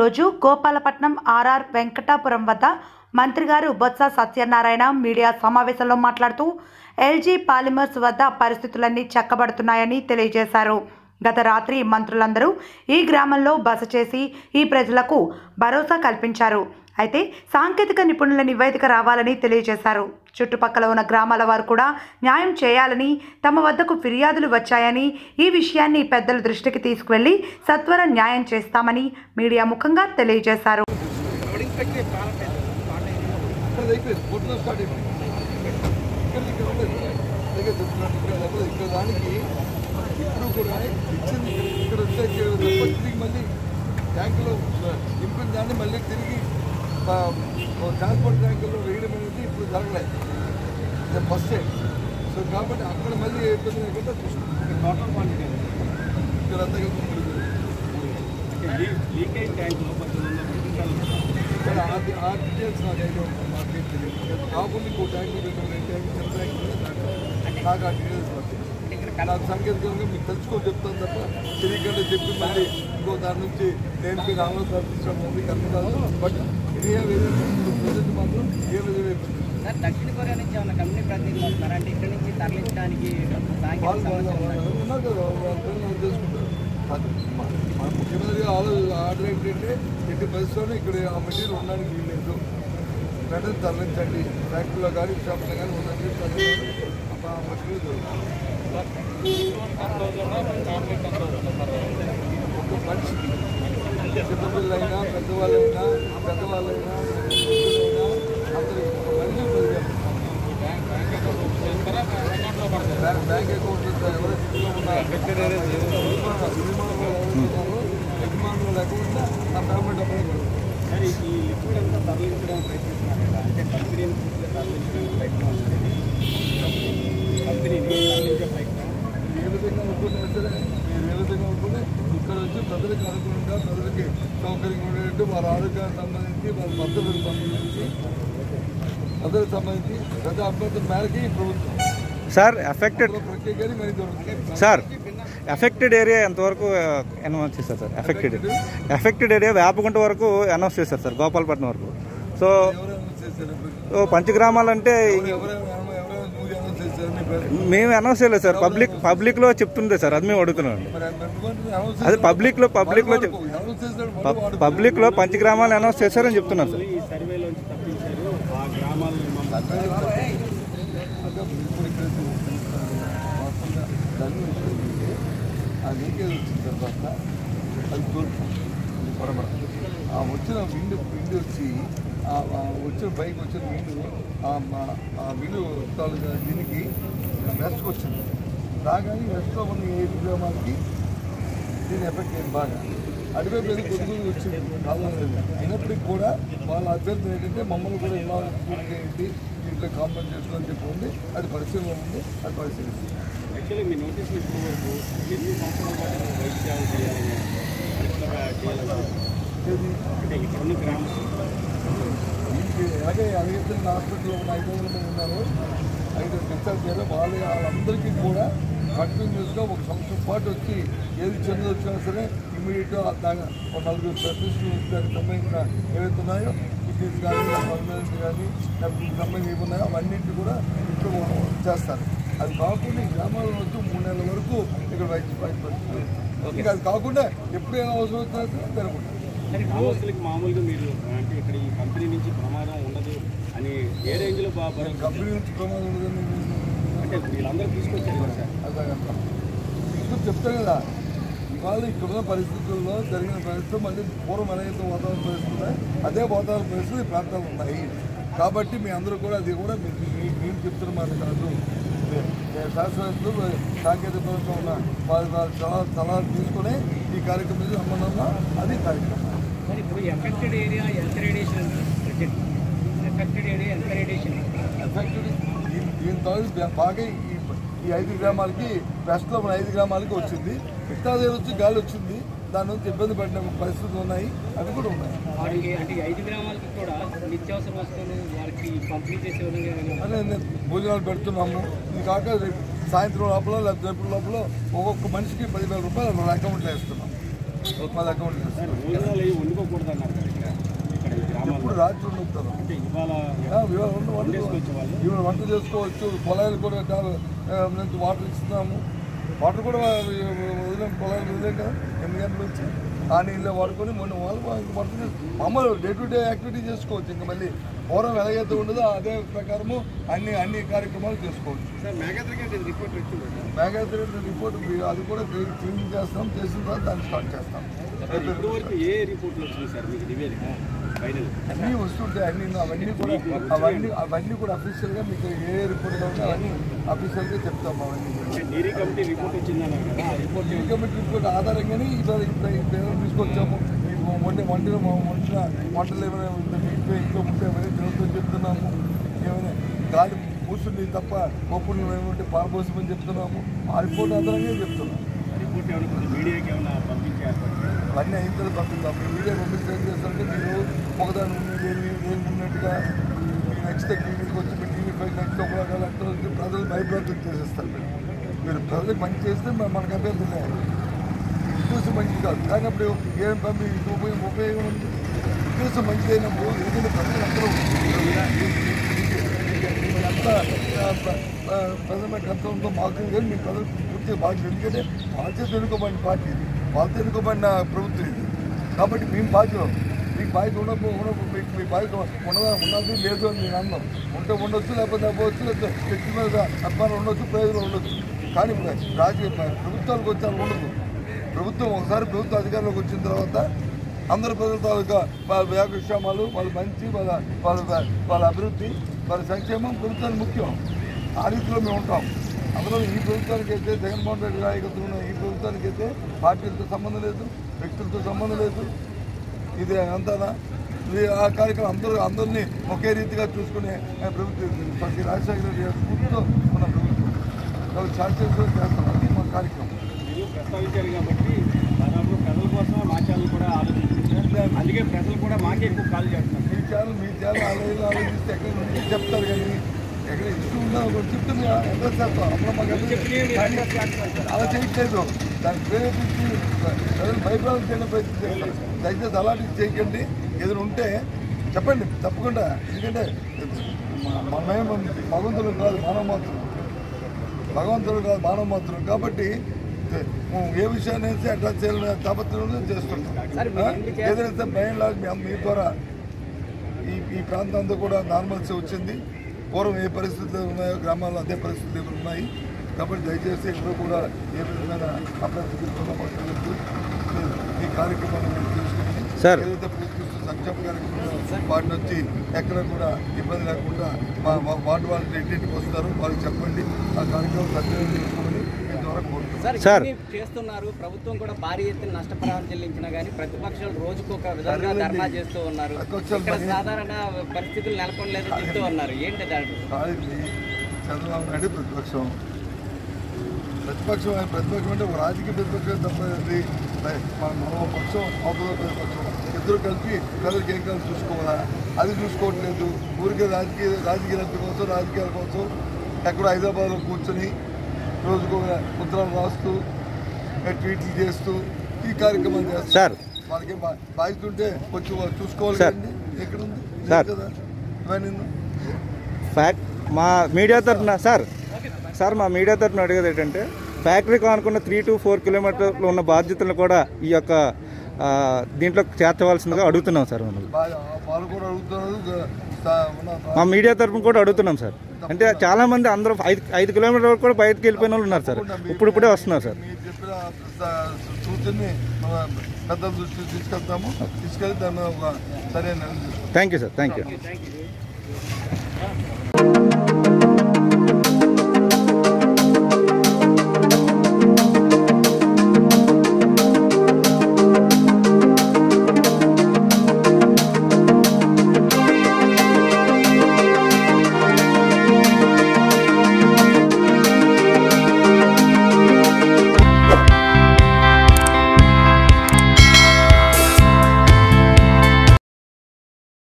ఈరోజు గోపాలపట్నం ఆర్ఆర్ వెంకటాపురం వద్ద మంత్రి గారు బొత్స సత్యనారాయణ మీడియా సమావేశంలో మాట్లాడుతూ ఎల్జీ పాలిమర్స్ వద్ద పరిస్థితులన్నీ చక్కబడుతున్నాయని తెలియజేశారు గత రాత్రి మంత్రులందరూ ఈ గ్రామంలో బస చేసి ఈ ప్రజలకు భరోసా కల్పించారు అయితే సాంకేతిక నిపుణుల నివేదిక రావాలని తెలియజేశారు చుట్టుపక్కల ఉన్న గ్రామాల వారు కూడా న్యాయం చేయాలని తమ వద్దకు ఫిర్యాదులు వచ్చాయని ఈ విషయాన్ని పెద్దల దృష్టికి తీసుకువెళ్లి సత్వర న్యాయం చేస్తామని మీడియా ముఖంగా తెలియజేశారు ఇక్కడ అయిపోయింది పొద్దున స్టార్ట్ అయిపోయింది ఇక్కడ ఇక్కడ ఉండదు దగ్గర చెప్తున్నాను ఇక్కడ లేకపోతే ఇక్కడ దానికి ఇప్పుడు కూడా ఇచ్చింది ఇక్కడ వచ్చే తప్ప తిరిగి మళ్ళీ ట్యాంకులో నింపిన దాన్ని మళ్ళీ తిరిగి ట్రాన్స్పోర్ట్ ట్యాంకులో వేయడం అనేది ఇప్పుడు జరగలేదు ఇది ఫస్ట్ సో కాబట్టి అక్కడ మళ్ళీ ఏ ఇబ్బంది లేకుండా చూసుకుంటాం టోటల్ క్వాంటిటీ ఇక్కడ అంతా కలిపి మూడు వేలు. అంటే లీకేజ్ ట్యాంక్లో పద్దెనిమిది వందల క్వింటాలు మరి ఆ డి- ఆ డీటెయిల్స్ నాకు అయితే మాకేం తెలియదు అది కాకుండా ఇంకో ట్యాంక్ రెండు రెండు ట్యాంక్ చిన్న ట్యాంక్ ఉంది, నాకు నాకు ఆ డీటెయిల్స్ పడుతుంది నాకు సాంకేతికంగా మీకు తెలుసుకొని చెప్తాను తప్ప తెలియకుండా చెప్పి మళ్ళీ ఇంకో దాని నుంచి నేను మీరు ఆమె తప్పించడం ఉంది కరెక్ట్ కాదు బట్ ఏ విధంగా ప్రజెంట్ మాత్రం ఏ విధంగా అయిపోతుంది సార్ దక్షిణ కొరియా నుంచి ఏమైనా కంపెనీ ప్రతినిధులు వస్తున్నారు అంటే ఇక్కడ నుంచి తరలించడానికి సాంకేతిక వాళ్ళు వాళ్ళు సమస్యలు ఉన్నాయి. వాళ్ళు ఉన్నారు కదా వాళ్ళ పనులు వాళ్ళు చేసుకుంటారు అది మన మన ముఖ్యమంత్రి ఆలోచన ఆర్డర్ ఏంటంటే ఎట్టి పరిస్థితుల్లో ఇక్కడ ఆ మెటీరియల్ ఉండడానికి వీల్లేదు వెంటనే తరలించండి ఫ్యాక్టరీలో కానీ షాప్లో కానీ ఉన్నది తరలించండి అప్పుడు ఆ మెటీరియల్ దొరుకుతుంది ఒక మనిషికి చిన్నపిల్లలైనా పెద్దవాళ్ళైనా పెద్దవాళ్ళైనా పిల్లలైనా అందరికి ఒక మనిషి పదివేలు బ్యాంక్ బ్యాంక్ అకౌంట్ ఎవరైతే ఉన్నారో యజమానులు లేకుండా ఆ పేమెంట్ అప్పుడు సార్ ఈ లిక్విడ్ అంతా తరలించడానికి ప్రయత్నిస్తున్నారు కదా అంటే కంపెనీని పూర్తిగా తరలించడానికి ప్రయత్నం ఉంటుంది కంపెనీని తరలించే ప్రయత్నం ఏ విధంగా అనుకున్నా సరే మీరు ఏ విధంగా అనుకుని ఇక్కడ వచ్చి ప్రజలకు అనుగుణంగా ప్రజలకి సౌకర్యంగా ఉండేటట్టు వారి ఆరోగ్యానికి సంబంధించి వారి భద్రతకు సంబంధించి ప్రజలకు సంబంధించి ప్రజా అభ్యర్థుల మేరకి ఈ ప్రభుత్వం సార్ ఎఫెక్టెడ్ అందులో ప్రత్యేకంగా మరి దొరుకుతుంది సార్ ఎఫెక్టెడ్ ఏరియా ఎంతవరకు అనౌన్స్ చేశారు sir affected affected area Vepagunta వరకు అనౌన్స్ చేశారు సార్ గోపాలపట్నం వరకు సో ఎవరైనా చేశారు ఓ పంచగ్రామాలు అంటే ఎవరైనా ఎవరైనా నువ్వు ఏమైనా చేశారు నీ పేరు మేము అనౌన్స్ చేయలేదు సార్ పబ్లిక్ పబ్లిక్లో చెప్తుండే సార్ అది మేము అడుగుతున్నాం మరి ఎంతమంది అనౌన్స్ అది పబ్లిక్లో పబ్లిక్లో చెప్- చేశారు? అనౌన్స్ చేశాడు మళ్ళీ వాడు పబ్లిక్లో పంచగ్రామాలు అనౌన్స్ చేశారని చెప్తున్నాను సార్ ఈ సర్వేలోంచి తప్పించారు ఆ గ్రామాలను మమ్మల్ని అదే ఇప్పుడు ఇక్కడ వాస్తవంగా దాన్ని విషయం ఆ లీకేజ్ వచ్చిన తర్వాత అది తూర్పు అది పడమర ఆ వచ్చిన విండ్ విండ్ వచ్చి ఆ ఆ వచ్చిన బైక్ వచ్చిన విండ్ ఆ మా- ఆ విండ్ తాలూకా దీనికి వెస్ట్కి వచ్చింది రాగానే వెస్ట్లో ఉన్న ఏడు గ్రామాలకి దీని ఎఫెక్ట్ అయింది బాగా అటువైపు వెళ్ళి కొద్దిగా వచ్చింది కావాలని అయినప్పటికీ కూడా వాళ్ళ అభ్యర్థన ఏంటంటే మమ్మల్ని కూడా ఇలా ఏంటి దీంట్లో కాంపౌండ్ చేసుకోవాలని చెప్పి ఉంది అది పరిశీలన ఉంది అది పరిశీలిస్తుంది యాక్చువల్లీ మీ నోటీస్ ఇప్పటి వరకు ఎన్ని సంవత్సరాల పాటు మీరు వైద్యాలు చేయాలని పరీక్షలుగా చేయాలని ఇది అంటే ఇక్కడ ఉన్న గ్రామం దీనికి అలాగే అలగెత్తిన హాస్పిటల్లో ఉన్న ఐదు వందల మంది ఉన్నారు ఐదు డిశ్చార్జ్ చేయాలి వాళ్ళ వాళ్ళందరికీ కూడా కంటిన్యూస్గా ఒక సంవత్సరం పాటు వచ్చి ఏది చెంది వచ్చినా సరే ఇమీడియట్గా దాని ఒక నలుగురు స్పెషలిస్టులు దానికి సంబంధించిన ఏవైతే ఉన్నాయో కిడ్నీస్ కానీ పర్మనెంట్ కానీ దానికి సంబంధించి ఏవి ఉన్నాయో అవన్నింటినీ కూడా ఇప్పుడు చేస్తారు అది కాకుండా ఈ గ్రామాల్లో వచ్చి మూడు నెలల వరకు ఇక్కడ వైద్య వైద్య పరిస్థితులు ఇంకా అది కాకుండా ఎప్పుడైనా అవసరం వచ్చినా సరే జరుగుతుంది గ్రామస్తులకి మామూలుగా మీరు అంటే ఇక్కడ ఈ కంపెనీ నుంచి ప్రమాదం ఉండదు అని ఏ రేంజ్లో బాగా కంపెనీ నుంచి ప్రమాదం ఉండదని అంటే వీళ్ళందరూ తీసుకొచ్చారు కదా సార్ అట్లాగంట ఇప్పుడు చెప్తా కదా ఇవాళ ఇక్కడున్న పరిస్థితుల్లో జరిగిన పరిస్థితులు మళ్ళీ పూర్వం ఎలాగైతే వాతావరణ పరిస్థితులు ఉన్నాయో అదే వాతావరణ పరిస్థితులు ఈ ప్రాంతాలు ఉన్నాయి కాబట్టి మీ అందరూ కూడా అది కూడా మీ- మీ- మీరు చెప్తున్న మాట కాదు మీ- మీ శాస్త్రవేత్తలు సాంకేతిక పరంగా ఉన్న వారి వారి సలహా సలహాలు తీసుకుని ఈ కార్యక్రమం సంబంధంగా అది కార్యక్రమం మరి ఇప్పుడు ఎఫెక్టెడ్ ఏరియా ఎంత రేడియేషన్ ప్రజెంట్ ఎఫెక్టెడ్ ఏరియా ఎంత రేడియేషన్ ఎఫెక్టెడ్ దీని దీని తాలూకు బాగా ఈ ఈ ఐదు గ్రామాలకి వెస్ట్లో ఉన్న ఐదు గ్రామాలకి వచ్చింది మిగతా దగ్గర వచ్చి గాలి వచ్చింది దాని నుంచి ఇబ్బంది పడిన పరిస్థితులు ఉన్నాయి అవి కూడా ఉన్నాయి వారికి అంటే ఈ ఐదు గ్రామాలకి కూడా నిత్యావసర వస్తువులు వారికి పంపిణీ చేసే విధంగా ఏమైనా అదే నేను భోజనాలు పెడుతున్నాము ఇది కాక రేపు సాయంత్రం లోపల లేదా రేపు లోపల ఒక్కొక్క మనిషికి పదివేల రూపాయలు మన అకౌంట్లో వేస్తున్నాం మాది అకౌంట్ సార్ చేస్తాం భోజనాలు అవి వండుకోకూడదు అన్నారు కదా ఇక్కడ ఇక్కడ ఈ ఎప్పుడు గ్రామాల్లో రాత్రి ఉండొస్తాను అంటే ఇవాళ ఇవాళ వంట వంట వండేసుకోవచ్చు వాళ్ళు ఇవాళ వంట చేసుకోవచ్చు పొలాలు కూడా చాలా, ఆ, నుంచి వాటర్ ఇస్తున్నాము వాటర్ కూడా వదిలేం పొలాలు వదిలేం కదా ఎనిమిది గంటల నుంచి ఆ నీళ్ళే వాడుకొని మొన్న వాళ్ళు ఇంక వంట చేసు- మామూలు డే టు డే యాక్టివిటీ చేసుకోవచ్చు ఇంకా మళ్ళీ పూర్వం ఎలాగైతే ఉండదో అదే ప్రకారము అన్ని అన్ని కార్యక్రమాలు చేసుకోవచ్చు సార్ మేఘాద్రికి రిపోర్ట్ వచ్చింది మేఘాద్రి రిపోర్ట్ అది కూడా క్లీన్ చేస్తాం చేసిన తర్వాత దాన్ని స్టార్ట్ చేస్తాం ఇప్పటి వరకు ఏ రిపోర్ట్లు వచ్చింది సార్ మీకు నివేదిక ఫైనల్ అన్నీ వస్తుంటాయి అన్ని అవన్నీ కూడా అవన్నీ అవన్నీ కూడా అఫీషియల్గా మీకు ఏ రిపోర్ట్ కావాలో అవన్నీ అఫీషియల్గా చెప్తాం అవన్నీ కూడా. అంటే డీరీ కమిటీ రిపోర్ట్ వచ్చిందన్నారు కదా ఆ రిపోర్ట్ ఈ కమిటీ రిపోర్ట్ ఆధారంగానే ఇప్పుడు ఇప్పుడు ఈ పేరు తీసుకొచ్చాము ఈ వంట వంటలు వంట వంటలు ఏమైనా ఉంటే ఇంట్లో ఇంట్లో ఉంటే ఏమైనా తినొద్దని చెప్తున్నాము ఏమైనా గాలి కూర్చుంది తప్ప పప్పులు ఏమంటే పారపోసమని చెప్తున్నాము ఆ రిపోర్ట్ ఆధారంగా చెప్తున్నాము రిపోర్ట్ ఏమైనా కొంచెం మీడియాకి ఏమైనా పంపించారు అవన్నీ అయిన తర్వాత పంపిస్తాం మీ మీడియా పంపిస్తే ఏం చేస్తారంటే మీరు ఒకదాని ఉన్నది ఏమి ఏమి ఉన్నట్టుగా మీరు నెక్స్ట్ టీవీకి వచ్చి మీ టీవీ పై నెక్స్ట్ ఒక రకాల వచ్చి ప్రజలు భయభ్రాంతులు చేసేస్తారు మీరు మీరు ప్రజలకు మంచి చేస్తే మన- మనకు అభ్యర్థి లేదు ఉద్దేశం మంచిది కాదు కానీ అప్పుడు ఏం పంపి ఉపయోగం ఉపయోగం ఉంది ఉద్దేశం మంచిది అయినప్పుడు ఎందుకంటే ప్రజలు అందరూ అంతా ప్రజల కర్తవ్యంతో మాకు కానీ మీ ప్రజలు పూర్తిగా బాధ్యత ఎందుకంటే బాధ్యత ఎన్నుకోబడిన పార్టీ ఇది వాళ్ళతో ఎన్నుకోబడిన ప్రభుత్వం ఇది కాబట్టి మేము బాధ్యత మీకు బాధ్యత ఉండకపో ఉండకపో మీకు మీ బాధ్యత ఉండదా ఉన్నది లేదు అని నేను అన్నాం ఉంటే ఉండొచ్చు లేకపోతే అవ్వచ్చు లేకపోతే వ్యక్తి మీద అభిమానం ఉండొచ్చు ప్రయోజనం ఉండొచ్చు కానీ ఇప్పుడు రాజకీయ ప్రభుత్వాలకు వచ్చారు ఉండదు ప్రభుత్వం ఒకసారి ప్రభుత్వ అధికారంలోకి వచ్చిన తర్వాత అందరి ప్రజల తాలూకా వాళ్ళ వ్యాకక్షేమాలు వాళ్ళ మంచి వాళ్ళ వాళ్ళ వాళ్ళ అభివృద్ధి వాళ్ళ సంక్షేమం ప్రభుత్వానికి ముఖ్యం ఆ రీతిలో మేము ఉంటాం అందులో ఈ ప్రభుత్వానికి అయితే జగన్మోహన్ రెడ్డి నాయకత్వం ఉన్న ఈ ప్రభుత్వానికి అయితే పార్టీలతో సంబంధం లేదు వ్యక్తులతో సంబంధం లేదు ఇది అంతానా ఇది ఆ కార్యక్రమం అందరూ అందరినీ ఒకే రీతిగా చూసుకునే ఆ, ప్రభుత్వం ప్రతి రాజశేఖర రెడ్డి గారి స్ఫూర్తితో ఉన్న ప్రభుత్వం కాబట్టి శాస్త్రీయ చేస్తాం అది మా కార్యక్రమం మీరు ప్రస్తావించారు కాబట్టి దాదాపు ప్రజల కోసం మా ఛానల్ కూడా ఆలోచించారు అందుకే ప్రజలు కూడా మాకే ఎక్కువ కాల్ చేస్తున్నారు మీ ఛానల్ మీ ఛానల్ ఆలోచన ఆలోచిస్తే ఎక్కడ నుండి చెప్తారు కానీ ఎక్కడ ఇష్టం ఉందా ఒకటి చెప్తుంది ఎంత చేస్తాం అప్పుడు మాకు అర్థం కాదు. అలా చేయట్లేదు దాన్ని ప్రేరేపించి ప్రజలు భయప్రాంతం చేయడం ప్రయత్నం చేస్తారు దయచేసి అలాంటివి చేయకండి ఏదైనా ఉంటే చెప్పండి తప్పకుండా ఎందుకంటే మ- మనమేం భగవంతుడు కాదు మానవ మాత్రం భగవంతుడు కాదు మానవ మాత్రం కాబట్టి ఏ విషయాన్ని అయితే అట్లా చేయాలని తాపత్రయం చేస్తుంటాం ఆ? ఏదైతే భయం లాగా మీ మీ ద్వారా ఈ ఈ ప్రాంతం అంతా కూడా నార్మల్సీ వచ్చింది పూర్వం ఏ పరిస్థితులు ఉన్నాయో గ్రామాల్లో అదే పరిస్థితులు ఇప్పుడు ఉన్నాయి కాబట్టి దయచేసి ఎప్పుడు కూడా ఏ విధమైన అభ్యర్థులు ఈ కార్యక్రమాన్ని మేము తీసుకుని సార్. ఏదైతే పూర్తి సంక్షేమ కార్యక్రమంలో వాటి నుంచి ఎక్కడ కూడా ఇబ్బంది లేకుండా మా మా వార్డు వాళ్ళు ఇంటింటికి వస్తారు వాళ్ళకి చెప్పండి ఆ కార్యక్రమం సత్యం తీసుకోమని మీ ద్వారా కోరుతున్నాం సార్ సార్. ఇవన్నీ చేస్తున్నారు ప్రభుత్వం కూడా భారీ ఎత్తున నష్టపరిహారం చెల్లించినా కానీ ప్రతిపక్షాలు రోజుకు ఒక విధంగా సరేనండి. ధర్నా చేస్తూ ఉన్నారు ప్రతిపక్షాలు ఇక్కడ మరి- సాధారణ పరిస్థితులు నెలకొనలేదని చెప్తూ ఉన్నారు ఏంటి దాంట్లో కాదండి చంద్రబాబు నాయుడు ప్రతిపక్షం ప్రతిపక్షం ప్రతిపక్షం అంటే ఒక రాజకీయ ప్రతిపక్షం తప్పది మన మరో పక్షం అవతల ప్రతిపక్షం ఇద్దరు కలిపి ప్రజలకు ఏం కాదు చూసుకోవాలా అది చూసుకోవట్లేదు ఊరికే రాజకీయ రాజకీయ లబ్ధి కోసం రాజకీయాల కోసం ఎక్కడో హైదరాబాద్లో కూర్చొని రోజుకు ఒక ఉత్తరాలు రాస్తూ ట్వీట్లు చేస్తూ ఈ కార్యక్రమాలు చేస్తారు సార్ వాళ్ళకి ఏం బా- బాధ్యత ఉంటే వచ్చి వాళ్ళు చూసుకోవాలి సార్. కదండి ఎక్కడ ఉంది సార్. లేదు కదా ఇవన్నీ ఫ్యాక్ట్ మా మీడియా తరఫున సార్ సార్ మా మీడియా తరఫున అడిగేది ఏంటంటే ఫ్యాక్టరీ కానుకున్న త్రీ టు ఫోర్ కిలోమీటర్లు ఉన్న బాధ్యతలను కూడా ఈ యొక్క ఆ, దీంట్లో చేర్చవలసిందిగా అడుగుతున్నాం సార్ మమ్మల్ని బాగా వాళ్ళు కూడా అడుగుతున్నారు గ- సా- ఉన్న మా మీడియా తరఫున కూడా అడుగుతున్నాం సార్ అంటే చాలా మంది అందరూ ఐదు ఐదు కిలోమీటర్ల వరకు కూడా బయటకు వెళ్ళిపోయిన వాళ్ళు ఉన్నారు సార్ ఇప్పుడు ఇప్పుడే వస్తున్నారు సార్ మీరు చెప్పిన స- సూచనని మన పెద్దల దృష్టికి తీసుకెళ్తాము తీసుకెళ్ళి దాన్ని ఒక సరైన నిర్ణయం తీసుకుంటాం. Thank you sir thank you thank you